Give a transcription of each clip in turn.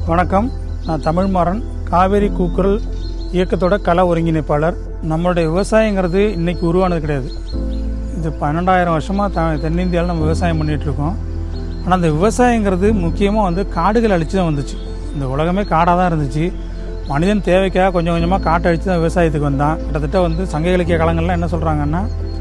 வணக்கம் நான் தமிழ்மாறன் காவேரி கூக்குரல் இயக்கத்தோட கள ஒருங்கிணைப்பாளர் நம்மளுடைய விவசாயங்கிறது இன்னைக்கு உருவானது கிடையாது இது பன்னெண்டாயிரம் வருஷமாக த தென்னிந்தியாவில் நம்ம விவசாயம் பண்ணிட்டு இருக்கோம் ஆனால் அந்த விவசாயங்கிறது முக்கியமாக வந்து காடுகள் அழிச்சு தான் வந்துச்சு இந்த உலகமே காடாக தான் இருந்துச்சு மனிதன் தேவைக்காக கொஞ்சம் கொஞ்சமாக காட்டை அழிச்சு தான் விவசாயத்துக்கு வந்தான் கிட்டத்தட்ட வந்து சங்க இலக்கிய காலங்கள்லாம் என்ன சொல்கிறாங்கன்னா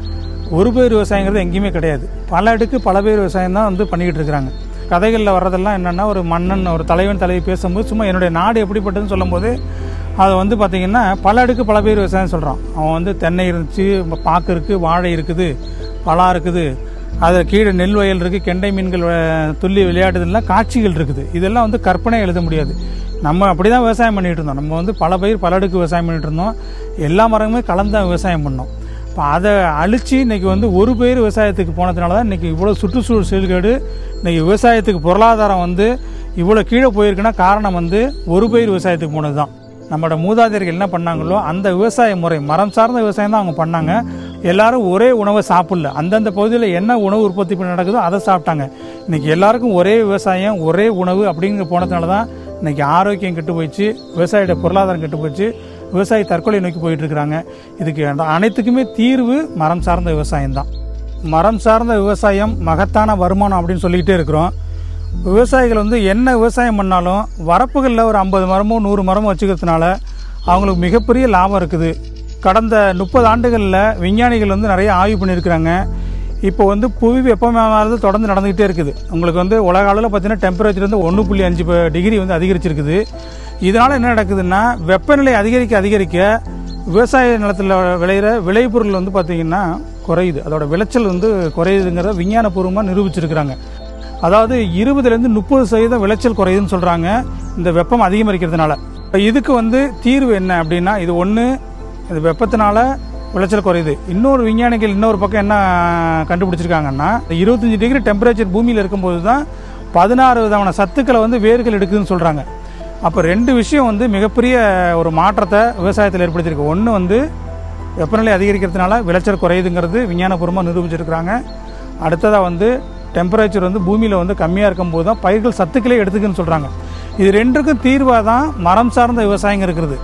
ஒரு பேர் விவசாயங்கிறது எங்கேயுமே கிடையாது பல அடுக்கு பல பேர் விவசாயம் தான் வந்து பண்ணிக்கிட்டு இருக்கிறாங்க கதைகளில் வர்றதெல்லாம் என்னென்னா ஒரு மன்னன் ஒரு தலைவன் தலைவி பேசும்போது சும்மா என்னுடைய நாடு எப்படிப்பட்டதுன்னு சொல்லும்போது அதை வந்து பார்த்திங்கன்னா பல அடுக்கு பல பேர் விவசாயம் சொல்கிறான் அவன் வந்து தென்னை இருந்துச்சு பாக்கு இருக்குது வாழை இருக்குது பலா இருக்குது அதில் கீழே நெல் வயல் இருக்குது கெண்டை மீன்கள் அஹ், துள்ளி விளையாடுதெல்லாம் காட்சிகள் இருக்குது இதெல்லாம் வந்து கற்பனை எழுத முடியாது நம்ம அப்படி தான் விவசாயம் பண்ணிகிட்டு இருந்தோம் நம்ம வந்து பல பயிர் பல அடுக்கு விவசாயம் பண்ணிகிட்டு இருந்தோம் எல்லா மரங்களுமே கலந்து தான் விவசாயம் பண்ணோம் இப்போ அதை அழிச்சு இன்னைக்கு வந்து ஒரு பயிர் விவசாயத்துக்கு போனதுனால தான் இன்னைக்கு இவ்வளோ சுற்றுச்சூழல் சீர்கேடு இன்னைக்கு விவசாயத்துக்கு பொருளாதாரம் வந்து இவ்வளோ கீழே போயிருக்குன்னா காரணம் வந்து ஒரு பயிர் விவசாயத்துக்கு போனது தான் நம்மளோட மூதாதையர்கள் என்ன பண்ணாங்களோ அந்த விவசாய முறை மரம் சார்ந்த விவசாயம் தான் அவங்க பண்ணாங்க எல்லாரும் ஒரே உணவை சாப்பிடல அந்தந்த பகுதியில் என்ன உணவு உற்பத்தி பண்ணி நடக்குதோ அதை சாப்பிட்டாங்க இன்னைக்கு எல்லாருக்கும் ஒரே விவசாயம் ஒரே உணவு அப்படிங்கிற போனதுனால தான் இன்னைக்கு ஆரோக்கியம் கெட்டு போயிடுச்சு விவசாயியோட பொருளாதாரம் கெட்டு போயிடுச்சு விவசாயி தற்கொலை நோக்கி போயிட்டு இருக்கிறாங்க இதுக்கு அந்த அனைத்துக்குமே தீர்வு மரம் சார்ந்த விவசாயம் தான் மரம் சார்ந்த விவசாயம் மகத்தான வருமானம் அப்படின்னு சொல்லிக்கிட்டே இருக்கிறோம் விவசாயிகள் வந்து என்ன விவசாயம் பண்ணாலும் வரப்புகளில் ஒரு ஐம்பது மரமோ நூறு மரமோ வச்சுக்கிறதுனால அவங்களுக்கு மிகப்பெரிய லாபம் இருக்குது கடந்த முப்பது ஆண்டுகளில் விஞ்ஞானிகள் வந்து நிறைய ஆய்வு பண்ணியிருக்கிறாங்க இப்போ வந்து புவி வெப்பமயமானது தொடர்ந்து நடந்துகிட்டே இருக்குது உங்களுக்கு வந்து உலக அளவில் பார்த்தீங்கன்னா டெம்பரேச்சர் வந்து ஒன்று புள்ளி அஞ்சு டிகிரி வந்து அதிகரிச்சிருக்குது இதனால் என்ன நடக்குதுன்னா வெப்பநிலை அதிகரிக்க அதிகரிக்க விவசாய நிலத்தில் விளையிற விளைபொருள் வந்து பார்த்தீங்கன்னா குறையுது அதோட விளைச்சல் வந்து குறையுதுங்கிறத விஞ்ஞானபூர்வமாக நிரூபிச்சிருக்கிறாங்க அதாவது இருபதுலேருந்து முப்பது சதவீதம் விளைச்சல் குறையுதுன்னு சொல்கிறாங்க இந்த வெப்பம் அதிகரிக்கிறதுனால இப்போ இதுக்கு வந்து தீர்வு என்ன அப்படின்னா இது ஒன்று இது வெப்பத்தினால விளைச்சல் குறையுது இன்னொரு விஞ்ஞானிகள் இன்னொரு பக்கம் என்ன கண்டுபிடிச்சிருக்காங்கன்னா இருபத்தஞ்சி டிகிரி டெம்பரேச்சர் பூமியில் இருக்கும்போது தான் பதினாறு விதமான சத்துக்களை வந்து வேர்கள் எடுக்குதுன்னு சொல்கிறாங்க அப்போ ரெண்டு விஷயம் வந்து மிகப்பெரிய ஒரு மாற்றத்தை விவசாயத்தில் ஏற்படுத்தியிருக்கு ஒன்று வந்து வெப்பநிலை அதிகரிக்கிறதுனால விளைச்சல் குறையுதுங்கிறது விஞ்ஞானபூர்வமாக நிரூபிச்சிருக்கிறாங்க அடுத்ததாக வந்து டெம்பரேச்சர் வந்து பூமியில் வந்து கம்மியாக இருக்கும்போது தான் பயிர்கள் சத்துக்களே எடுத்துக்குன்னு சொல்கிறாங்க இது ரெண்டுக்கும் தீர்வாக தான் மரம் சார்ந்த விவசாயம் இருக்கிறது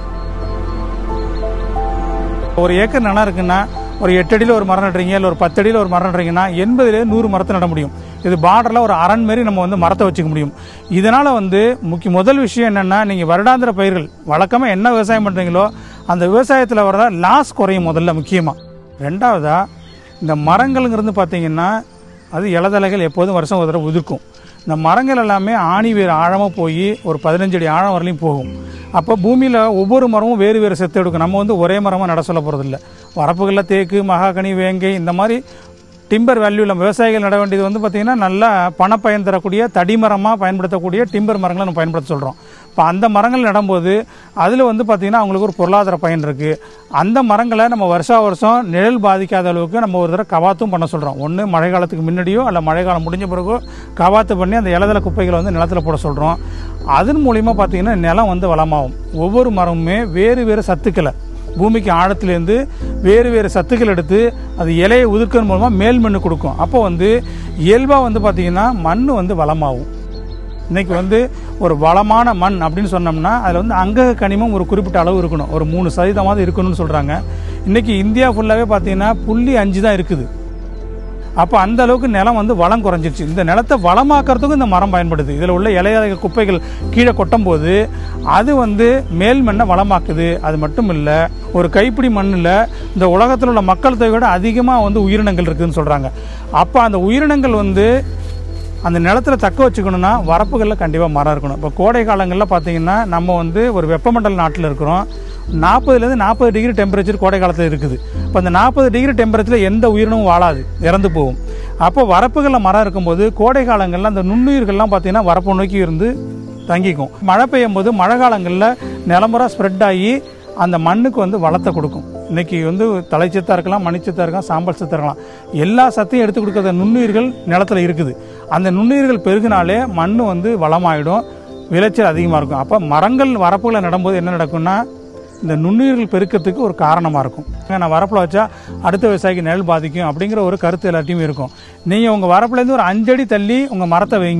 ஒரு ஏக்கர் நிலம் இருக்குன்னா ஒரு எட்டு அடியில் ஒரு மரம் நடுறீங்க இல்லை ஒரு பத்து அடியில் ஒரு மரம் நடுறீங்கன்னா எண்பதுலேயே நூறு மரத்தை நட முடியும் இது பார்டரில் ஒரு அரண் மாரி நம்ம வந்து மரத்தை வச்சுக்க முடியும் இதனால் வந்து முக்கிய முதல் விஷயம் என்னென்னா நீங்கள் வருடாந்திர பயிர்கள் வழக்கமாக என்ன விவசாயம் பண்ணுறீங்களோ அந்த விவசாயத்தில் வர்ற லாஸ் குறையும் முதல்ல முக்கியமாக ரெண்டாவதாக இந்த மரங்கள்ங்கிறது பார்த்தீங்கன்னா அது இலதலைகள் எப்போதும் வருஷம் ஒரு தடவை உதிர்க்கும் இந்த மரங்கள் எல்லாமே ஆணி வேர் ஆழமாக போய் ஒரு பதினஞ்சு அடி ஆழம் வரலையும் போகும் அப்போ பூமியில் ஒவ்வொரு மரமும் வேறு வேறு செத்து எடுக்கும் நம்ம வந்து ஒரே மரமாக நட சொல்ல போகிறதில்ல வரப்புகளில் தேக்கு மகாகனி வேங்கை இந்த மாதிரி டிம்பர் வேல்யூ நம்ம விவசாயிகள் நட வேண்டியது வந்து பார்த்திங்கன்னா நல்லா பணப்பயன் தரக்கூடிய தடிமரமாக பயன்படுத்தக்கூடிய டிம்பர் மரங்களை நம்ம பயன்படுத்த சொல்கிறோம் இப்போ அந்த மரங்கள் நடும்போது அதில் வந்து பார்த்திங்கன்னா அவங்களுக்கு ஒரு பொருளாதார பயன் இருக்குது அந்த மரங்களை நம்ம வருஷா வருஷம் நிழல் பாதிக்காத அளவுக்கு நம்ம ஒரு தடவை கவாத்தும் பண்ண சொல்கிறோம் ஒன்று மழை காலத்துக்கு முன்னாடியோ அல்ல மழை காலம் முடிஞ்ச பிறகோ கவாத்து பண்ணி அந்த இலதல குப்பைகளை வந்து நிலத்தில் போட சொல்கிறோம் அதன் மூலிமா பார்த்திங்கன்னா நிலம் வந்து வளமாகும் ஒவ்வொரு மரமுமே வேறு வேறு சத்துக்களை பூமிக்கு ஆழத்திலேருந்து வேறு வேறு சத்துக்கள் எடுத்து அது இலையை உதிர்க்கிறது மூலமாக மேல் மண்ணு கொடுக்கும் அப்போ வந்து இயல்பாக வந்து பார்த்திங்கன்னா மண் வந்து வளமாகும் இன்னைக்கு வந்து ஒரு வளமான மண் அப்படின்னு சொன்னோம்னா அதில் வந்து அங்கக கனிமம் ஒரு குறிப்பிட்ட அளவு இருக்கணும் ஒரு மூணு சதவீதமாவது இருக்கணும்னு சொல்கிறாங்க இன்னைக்கு இந்தியா ஃபுல்லாகவே பார்த்தீங்கன்னா புள்ளி அஞ்சு தான் இருக்குது அப்போ அந்த அளவுக்கு நிலம் வந்து வளம் குறைஞ்சிருச்சு இந்த நிலத்தை வளமாக்குறதுக்கும் இந்த மரம் பயன்படுது இதில் உள்ள இலைய குப்பைகள் கீழே கொட்டும் போது அது வந்து மேல் மண்ணை வளமாக்குது அது மட்டும் இல்லை ஒரு கைப்பிடி மண்ணில் இந்த உலகத்தில் உள்ள மக்கள் தொகை விட அதிகமாக வந்து உயிரினங்கள் இருக்குதுன்னு சொல்கிறாங்க அப்போ அந்த உயிரினங்கள் வந்து அந்த நிலத்துல தக்க வச்சுக்கணும்னா வரப்புகளில் கண்டிப்பாக மரம் இருக்கணும் இப்போ கோடை காலங்களில் பார்த்தீங்கன்னா நம்ம வந்து ஒரு வெப்பமண்டல நாட்டில் இருக்கிறோம் நாற்பதுலேருந்து நாற்பது டிகிரி டெம்பரேச்சர் கோடை காலத்தில் இருக்குது இப்போ அந்த நாற்பது டிகிரி டெம்பரேச்சரில் எந்த உயிரினமும் வாழாது இறந்து போகும் அப்போ வரப்புகளில் மரம் இருக்கும்போது கோடை காலங்களில் அந்த நுண்ணுயிர்கள்லாம் பார்த்தீங்கன்னா வரப்பு நோக்கி இருந்து தங்கிக்கும் மழை பெய்யும் போது மழை காலங்களில் நிலமுறை ஸ்ப்ரெட் ஆகி அந்த மண்ணுக்கு வந்து வளத்தை கொடுக்கும் இன்னைக்கு வந்து தலைச்சத்தாக இருக்கலாம் மணிச்சத்தாக இருக்கலாம் சாம்பல் சத்தாக இருக்கலாம் எல்லா சத்தையும் எடுத்து கொடுக்குற நுண்ணுயிர்கள் நிலத்துல இருக்குது அந்த நுண்ணுயிர்கள் பெருகினாலே மண் வந்து வளமாயிடும் விளைச்சல் அதிகமாக இருக்கும் அப்போ மரங்கள் வரப்புகளை நடும்போது என்ன நடக்கும்னா இந்த நுண்ணுயிர்கள் பெருக்கத்துக்கு ஒரு காரணமாக இருக்கும் நான் வரப்பில் வச்சா அடுத்த விவசாயிக்கு நெல் பாதிக்கும் அப்படிங்கிற ஒரு கருத்து எல்லாத்தையும் இருக்கும் நீங்கள் உங்கள் வரப்புலேருந்து ஒரு அஞ்சடி தள்ளி உங்கள் மரத்தை வைங்க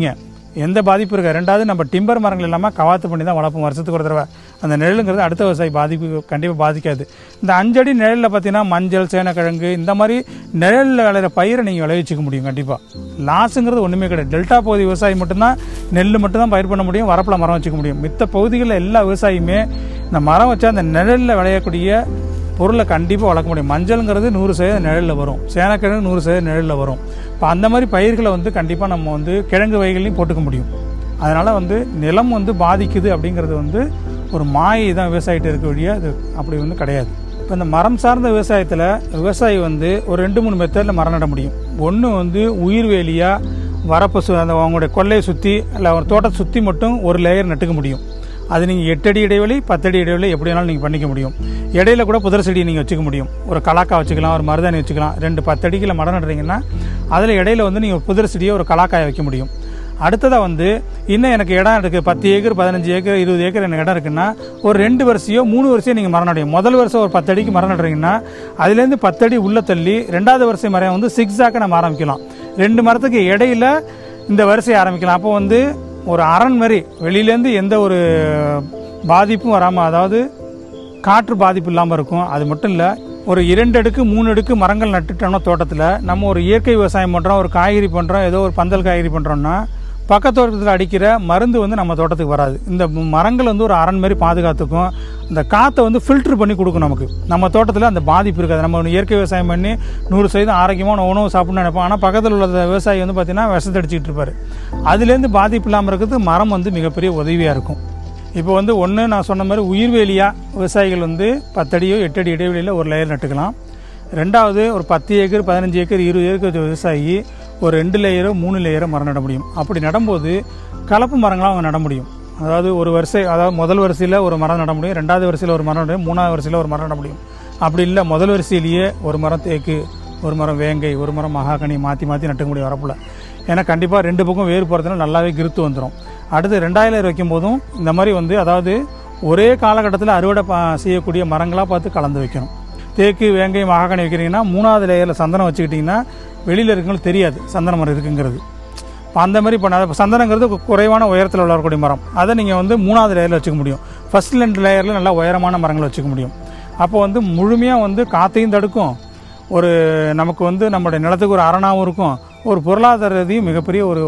எந்த பாதிப்பும் இருக்காது ரெண்டாவது நம்ம டிம்பர் மரங்கள் இல்லாமல் கவாத்து பண்ணி தான் வளர்ப்போம் வருஷத்துக்கு ஒரு தடவை அந்த நிழலுங்கிறது அடுத்த விவசாயி பாதிப்பு கண்டிப்பாக பாதிக்காது இந்த அஞ்சடி நிழலில் பார்த்தீங்கன்னா மஞ்சள் சேனக்கிழங்கு இந்த மாதிரி நிழலில் விளையிற பயிரை நீங்கள் விளைவிச்சிக்க முடியும் கண்டிப்பாக லாஸுங்கிறது ஒன்றுமே கிடையாது டெல்டா பகுதி விவசாயி மட்டும்தான் நெல் மட்டும்தான் பயிர் பண்ண முடியும் வரப்பில் மரம் வச்சுக்க முடியும் மித்த பகுதிகளில் எல்லா விவசாயியுமே இந்த மரம் வச்சா அந்த நிழலில் விளையக்கூடிய பொருளை கண்டிப்பாக வளர்க்க முடியும் மஞ்சள்ங்கிறது நூறு சதவீதம் நிழலில் வரும் சேனக்கிழங்கு நூறு சதவீதம் நிழலில் வரும் இப்போ அந்த மாதிரி பயிர்களை வந்து கண்டிப்பாக நம்ம வந்து கிழங்கு வகைகளையும் போட்டுக்க முடியும் அதனால் வந்து நிலம் வந்து பாதிக்குது அப்படிங்கிறது வந்து ஒரு மாயை தான் விவசாயிட்ட இருக்க வழிய அது அப்படி வந்து கிடையாது இப்போ இந்த மரம் சார்ந்த விவசாயத்தில் விவசாயி வந்து ஒரு ரெண்டு மூணு மெத்தடில் மரம் நட முடியும் ஒன்று வந்து உயிர்வேலியாக வரப்பை சு அந்த அவங்களுடைய கொல்லையை சுற்றி இல்லை ஒரு தோட்டத்தை சுற்றி மட்டும் ஒரு லேயர் நட்டுக்க முடியும் அது நீங்கள் எட்டடி இடைவெளி பத்தடி இடைவெளி எப்படி வேணாலும் நீங்கள் பண்ணிக்க முடியும் இடையில கூட புதர் செடி நீங்கள் வச்சுக்க முடியும் ஒரு கலாக்கா வச்சுக்கலாம் ஒரு மருதாணி வச்சுக்கலாம் ரெண்டு பத்தடிக்கில் மரம் நடுறீங்கன்னா அதில் இடையில வந்து நீங்கள் புதர் செடியை ஒரு கலாக்காயை வைக்க முடியும் அடுத்ததாக வந்து இன்னும் எனக்கு இடம் இருக்குது பத்து ஏக்கர் பதினஞ்சு ஏக்கர் இருபது ஏக்கர் எனக்கு இடம் இருக்குன்னா ஒரு ரெண்டு வருஷையோ மூணு வருஷம் நீங்கள் மரம் நடுவீங்க முதல் வருஷம் ஒரு பத்து அடிக்கு மரம் நடுறீங்கன்னா அதுலேருந்து பத்தடி உள்ள தள்ளி ரெண்டாவது வருஷம் மரம் வந்து சிக்ஸாக்க நம்ம ஆரம்பிக்கலாம் ரெண்டு மரத்துக்கு இடையில இந்த வரிசையை ஆரம்பிக்கலாம் அப்போ வந்து ஒரு அரண் மாதிரி வெளியிலேருந்து எந்த ஒரு பாதிப்பும் வராமல் அதாவது காற்று பாதிப்பு இல்லாமல் இருக்கும் அது மட்டும் இல்லை ஒரு இரண்டு அடுக்கு மூணு அடுக்கு மரங்கள் நட்டுட்டோம்னா தோட்டத்தில் நம்ம ஒரு இயற்கை விவசாயம் பண்ணுறோம் ஒரு காய்கறி பண்ணுறோம் ஏதோ ஒரு பந்தல் காய்கறி பண்ணுறோம்னா பக்கத்து தோட்டத்தில் அடிக்கிற மருந்து வந்து நம்ம தோட்டத்துக்கு வராது இந்த மரங்கள் வந்து ஒரு அரண் மாதிரி பாதுகாத்துக்கும் இந்த காற்றை வந்து ஃபில்டர் பண்ணி கொடுக்கும் நமக்கு நம்ம தோட்டத்தில் அந்த பாதிப்பு இருக்காது நம்ம ஒரு இயற்கை விவசாயம் பண்ணி நூறு சதவீதம் ஆரோக்கியமான உணவு சாப்பிடணும்னு நினைப்போம் ஆனால் பக்கத்தில் உள்ள விவசாயி வந்து பார்த்திங்கன்னா விஷத்தை அடிச்சுக்கிட்டு இருப்பார் அதுலேருந்து பாதிப்பு இல்லாமல் இருக்கிறது மரம் வந்து மிகப்பெரிய உதவியாக இருக்கும் இப்போ வந்து ஒன்று நான் சொன்ன மாதிரி உயிர்வேலியாக விவசாயிகள் வந்து பத்தடியோ எட்டடி இடைவெளியில் ஒரு லேயர் நட்டுக்கலாம் ரெண்டாவது ஒரு பத்து ஏக்கர் பதினஞ்சு ஏக்கர் இருபது ஏக்கர் வச்ச விவசாயி ஒரு ரெண்டு லேயரோ மூணு லேயரோ மரம் நட முடியும் அப்படி நடும்போது கலப்பு மரங்களாக அவங்க நட முடியும் அதாவது ஒரு வரிசை அதாவது முதல் வரிசையில் ஒரு மரம் நட முடியும் ரெண்டாவது வரிசையில் ஒரு மரம் நட முடியும் மூணாவது வரிசையில் ஒரு மரம் நட முடியும் அப்படி இல்லை முதல் வரிசையிலேயே ஒரு மரம் தேக்கு ஒரு மரம் வேங்கை ஒரு மரம் மகாகனி மாற்றி மாற்றி நட்டுக்க முடியும் வரப்புல ஏன்னா கண்டிப்பாக ரெண்டு பக்கம் வேறு போகிறதுனால நல்லாவே கிருத்து வந்துடும் அடுத்து ரெண்டாயிரம் வைக்கும் போதும் இந்த மாதிரி வந்து அதாவது ஒரே காலகட்டத்தில் அறுவடை பா- செய்யக்கூடிய மரங்களாக பார்த்து கலந்து வைக்கணும் தேக்கு வேங்கை மகாகனி வைக்கிறீங்கன்னா மூணாவது லேயரில் சந்தனம் வச்சுக்கிட்டிங்கன்னா வெளியில் இருக்கவங்களுக்கு தெரியாது சந்தன மரம் இருக்குங்கிறது இப்போ அந்த மாதிரி பண்ணாத இப்போ சந்தனங்கிறது கு- குறைவான உயரத்தில் வளரக்கூடிய மரம் அதை நீங்கள் வந்து மூணாவது லேயரில் வச்சுக்க முடியும் ஃபர்ஸ்ட் ரெண்டு லேயரில் நல்லா உயரமான மரங்களை வச்சுக்க முடியும் அப்போ வந்து முழுமையாக வந்து காற்றையும் தடுக்கும் ஒரு நமக்கு வந்து நம்மளுடைய நிலத்துக்கு ஒரு அரணாகவும் இருக்கும் ஒரு பொருளாதார ரீதியும் மிகப்பெரிய ஒரு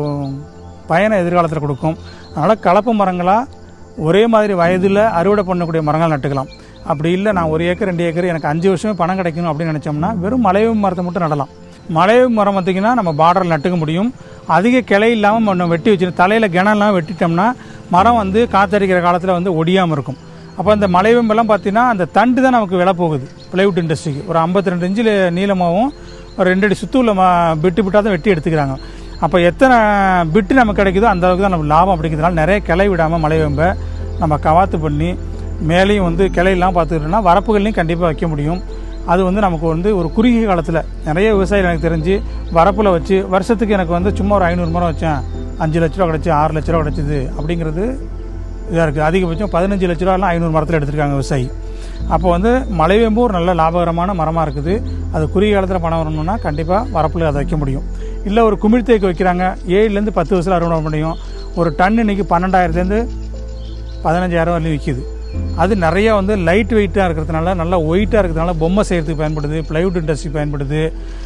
பயனை எதிர்காலத்தில் கொடுக்கும் அதனால் கலப்பு மரங்களாக ஒரே மாதிரி வயதில் அறுவடை பண்ணக்கூடிய மரங்கள் நட்டுக்கலாம் அப்படி இல்லை நான் ஒரு ஏக்கர் ரெண்டு ஏக்கர் எனக்கு அஞ்சு வருஷமே பணம் கிடைக்கணும் அப்படின்னு நினச்சோம்னா வெறும் மலைவு மரத்தை மட்டும் நடலாம் மலைவு மரம் பார்த்திங்கன்னா நம்ம பார்டரில் நட்டுக்க முடியும் அதிக கிளை இல்லாமல் நம்ம வெட்டி வச்சு தலையில் கிணம்லாம் வெட்டிட்டோம்னா மரம் வந்து காத்தடிக்கிற காலத்தில் வந்து ஒடியாமல் இருக்கும் அப்போ அந்த மலைவெம்பெல்லாம் பார்த்தீங்கன்னா அந்த தண்டு தான் நமக்கு விலை போகுது பிளைவுட் இண்டஸ்ட்ரிக்கு ஒரு 52 ரெண்டு இன்ச்சில் நீளமாகவும் ஒரு ரெண்டு அடி சுத்தூரில் பிட்டு பிட்டாக தான் வெட்டி எடுத்துக்கிறாங்க அப்போ எத்தனை பிட்டு நமக்கு கிடைக்குதோ அந்த அளவுக்கு தான் நமக்கு லாபம் அப்படிங்கிறதுனால நிறைய கிளை விடாமல் மலைவெம்பை நம்ம கவாத்து பண்ணி மேலேயும் வந்து கிளையெல்லாம் பார்த்துக்கிட்டோம்னா வரப்புகள்லையும் கண்டிப்பாக வைக்க முடியும் அது வந்து நமக்கு வந்து ஒரு குறுகிய காலத்தில் நிறைய விவசாயிகள் எனக்கு தெரிஞ்சு வரப்பில் வச்சு வருஷத்துக்கு எனக்கு வந்து சும்மா ஒரு ஐநூறு மரம் வச்சேன் அஞ்சு லட்ச ரூபா கிடச்சி ஆறு லட்ச ரூபா கிடச்சிது அப்படிங்கிறது இதாக இருக்குது அதிகபட்சம் பதினஞ்சு லட்ச ரூபாலாம் ஐநூறு மரத்தில் எடுத்திருக்காங்க விவசாயி அப்போ வந்து மலைவேம்பு ஒரு நல்ல லாபகரமான மரமாக இருக்குது அது குறுகிய காலத்தில் பணம் வரணும்னா கண்டிப்பாக வரப்பில் அதை வைக்க முடியும் இல்லை ஒரு குமிழ் தேக்கு வைக்கிறாங்க ஏழுலேருந்து பத்து வருஷத்தில் அறுவடை பண்ண முடியும் ஒரு டன் இன்னைக்கு பன்னெண்டாயிரத்துலேருந்து பதினஞ்சாயிரம் வரலையும் விற்கிது அது நிறைய வந்து லைட் வெயிட்டாக இருக்கிறதுனால நல்லா ஒயிட்டாக இருக்கிறதுனால பொம்மை செய்கிறதுக்கு பயன்படுது பிளைவுட் இண்டஸ்ட்ரி பயன்படுது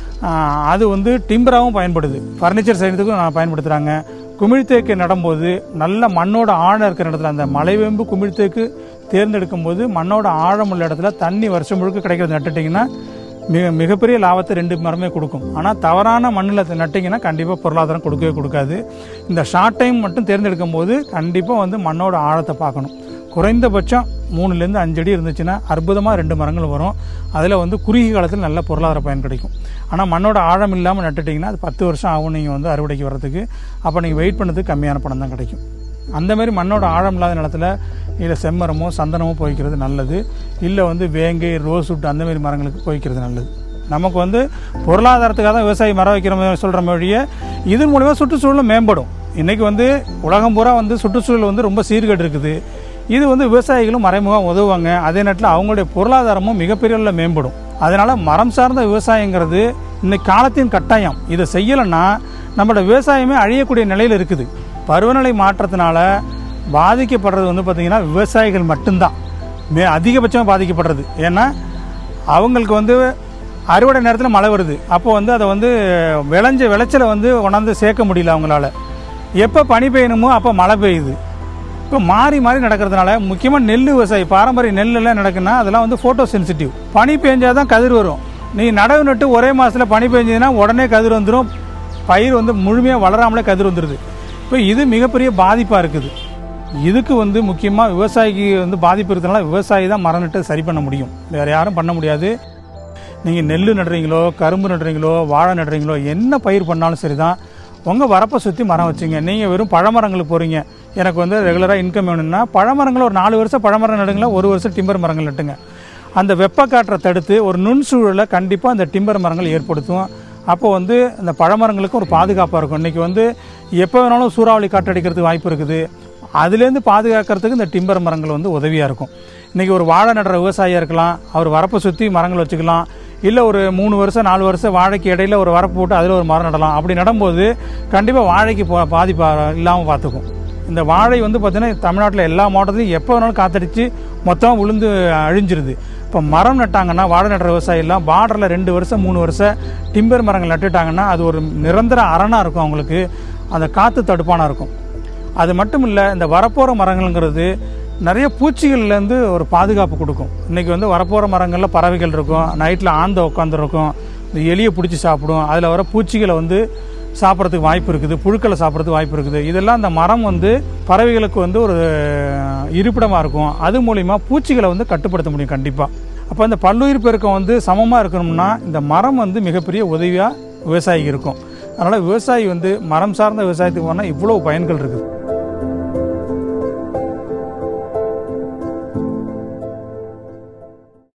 ஆஹ் அது வந்து டிம்பராகவும் பயன்படுது ஃபர்னிச்சர் செய்கிறதுக்கும் நான் பயன்படுத்துகிறாங்க குமிழ்த்தேக்கு நடும்போது நல்ல மண்ணோட ஆழம் இருக்கிற இடத்துல அந்த மலைவேம்பு குமிழ்த்தேக்கு தேர்ந்தெடுக்கும் போது மண்ணோட ஆழம் உள்ள இடத்துல தண்ணி வருஷம் முழுக்க கிடைக்கிறது நட்டுட்டிங்கன்னா மிக மிகப்பெரிய லாபத்தை ரெண்டு மரமே கொடுக்கும் ஆனால் தவறான மண்ணில் நட்டிங்கன்னா கண்டிப்பாக பொருளாதாரம் கொடுக்கவே கொடுக்காது இந்த ஷார்ட் டைம் மட்டும் தேர்ந்தெடுக்கும் போது கண்டிப்பாக வந்து மண்ணோட ஆழத்தை பார்க்கணும் குறைந்தபட்சம் மூணுலேருந்து அஞ்சு அடி இருந்துச்சுன்னா அற்புதமாக ரெண்டு மரங்கள் வரும் அதில் வந்து குறுகிய காலத்தில் நல்ல பொருளாதார பயன் கிடைக்கும் ஆனால் மண்ணோட ஆழம் இல்லாமல் நட்டுட்டிங்கன்னா அது பத்து வருஷம் ஆகும் நீங்கள் வந்து அறுவடைக்கு வர்றதுக்கு அப்போ நீங்கள் வெயிட் பண்ணதுக்கு கம்மியான பணம் தான் கிடைக்கும் அந்த மாதிரி மண்ணோட ஆழம் இல்லாத நிலத்துல இல்லை செம்மரமோ சந்தனமோ போய்க்கிறது நல்லது இல்லை வந்து வேங்கை ரோஸ்வுட் அந்த மாதிரி மரங்களுக்கு போய்க்கிறது நல்லது நமக்கு வந்து பொருளாதாரத்துக்காக தான் விவசாயி மரம் வைக்கிற மாதிரி சொல்கிற மொழியை இதன் மூலிமா சுற்றுச்சூழலும் மேம்படும் இன்றைக்கி வந்து உலகம் பூரா வந்து சுற்றுச்சூழல் வந்து ரொம்ப சீர்கேடு இருக்குது இது வந்து விவசாயிகளும் மறைமுகம் உதவுவாங்க அதே நேரத்தில் அவங்களுடைய பொருளாதாரமும் மிகப்பெரிய அளவில் மேம்படும் அதனால் மரம் சார்ந்த விவசாயங்கிறது இன்னைக்கு காலத்தின் கட்டாயம் இதை செய்யலைன்னா நம்மளோட விவசாயமே அழியக்கூடிய நிலையில் இருக்குது பருவநிலை மாற்றத்தினால பாதிக்கப்படுறது வந்து பார்த்திங்கன்னா விவசாயிகள் மட்டும்தான் மே அதிகபட்சமாக பாதிக்கப்படுறது ஏன்னா அவங்களுக்கு வந்து அறுவடை நேரத்தில் மழை வருது அப்போ வந்து அதை வந்து விளைஞ்ச விளைச்சலை வந்து கொண்டாந்து சேர்க்க முடியல அவங்களால எப்போ பனி பெய்யணுமோ அப்போ மழை பெய்யுது இப்போ மாறி மாறி நடக்கிறதுனால முக்கியமாக நெல் விவசாயி பாரம்பரிய நெல்லெல்லாம் நடக்குன்னா அதெல்லாம் வந்து ஃபோட்டோ சென்சிட்டிவ் பனி பெஞ்சால் தான் கதிர் வரும் நீ நடவு நட்டு ஒரே மாதத்தில் பனி பெஞ்சதுன்னா உடனே கதிர் வந்துடும் பயிர் வந்து முழுமையாக வளராமலே கதிர் வந்துடுது இப்போ இது மிகப்பெரிய பாதிப்பாக இருக்குது இதுக்கு வந்து முக்கியமாக விவசாயிக்கு வந்து பாதிப்பு இருக்கிறதுனால விவசாயி தான் மரம் நட்டு சரி பண்ண முடியும் வேறு யாரும் பண்ண முடியாது நீங்கள் நெல் நடுறீங்களோ கரும்பு நடுறீங்களோ வாழை நடுறீங்களோ என்ன பயிர் பண்ணாலும் சரி தான் உங்கள் வரப்பை சுற்றி மரம் வச்சுங்க நீங்கள் வெறும் பழமரங்களுக்கு போகிறீங்க எனக்கு வந்து ரெகுலராக இன்கம் வேணும்னா பழமரங்களை ஒரு நாலு வருஷம் பழமரம் நடுங்களா ஒரு வருஷம் டிம்பர் மரங்கள் நட்டுங்க அந்த வெப்பக்காற்றை தடுத்து ஒரு நுண்சூழலை கண்டிப்பாக அந்த டிம்பர் மரங்கள் ஏற்படுத்தும் அப்போ வந்து அந்த பழமரங்களுக்கு ஒரு பாதுகாப்பாக இருக்கும் இன்றைக்கி வந்து எப்போ வேணாலும் சூறாவளி காற்றடிக்கிறதுக்கு வாய்ப்பு இருக்குது அதுலேருந்து பாதுகாக்கிறதுக்கு இந்த டிம்பர் மரங்கள் வந்து உதவியாக இருக்கும் இன்றைக்கி ஒரு வாழை நடுற விவசாயியாக இருக்கலாம் அவர் வரப்பை சுற்றி மரங்கள் வச்சுக்கலாம் இல்லை ஒரு மூணு வருஷம் நாலு வருஷம் வாழைக்கு இடையில ஒரு வரப்பு போட்டு அதில் ஒரு மரம் நடலாம் அப்படி நடும்போது கண்டிப்பாக வாழைக்கு பா- பாதிப்பு இல்லாமல் பார்த்துக்கும் இந்த வாழை வந்து பார்த்தீங்கன்னா தமிழ்நாட்டில் எல்லா மாவட்டத்திலையும் எப்போ வேணாலும் காத்தடிச்சு மொத்தமாக விழுந்து அழிஞ்சிருது இப்போ மரம் நட்டாங்கன்னா வாழை நடுற விவசாயி எல்லாம் பார்டரில் ரெண்டு வருஷம் மூணு வருஷம் டிம்பர் மரங்கள் நட்டுட்டாங்கன்னா அது ஒரு நிரந்தர அரணாக இருக்கும் அவங்களுக்கு அந்த காற்று தடுப்பானாக இருக்கும் அது மட்டும் இல்லை இந்த வரப்போகிற மரங்கள்ங்கிறது நிறைய பூச்சிகள்லேருந்து ஒரு பாதுகாப்பு கொடுக்கும் இன்றைக்கி வந்து வரப்போகிற மரங்களில் பறவைகள் இருக்கும் நைட்டில் ஆந்த உட்காந்துருக்கும் இந்த எலியை பிடிச்சி சாப்பிடும் அதில் வர பூச்சிகளை வந்து சாப்பிட்றதுக்கு வாய்ப்பு இருக்குது புழுக்களை சாப்பிட்றதுக்கு வாய்ப்பு இருக்குது இதெல்லாம் அந்த மரம் வந்து பறவைகளுக்கு வந்து ஒரு இருப்பிடமாக இருக்கும் அது மூலிமா பூச்சிகளை வந்து கட்டுப்படுத்த முடியும் கண்டிப்பாக அப்போ இந்த பல்லுயிர் பெருக்கம் வந்து சமமாக இருக்கணும்னா இந்த மரம் வந்து மிகப்பெரிய உதவியாக விவசாயிக்கு இருக்கும் அதனால் விவசாயி வந்து மரம் சார்ந்த விவசாயத்துக்கு போனால் இவ்வளோ பயன்கள் இருக்குது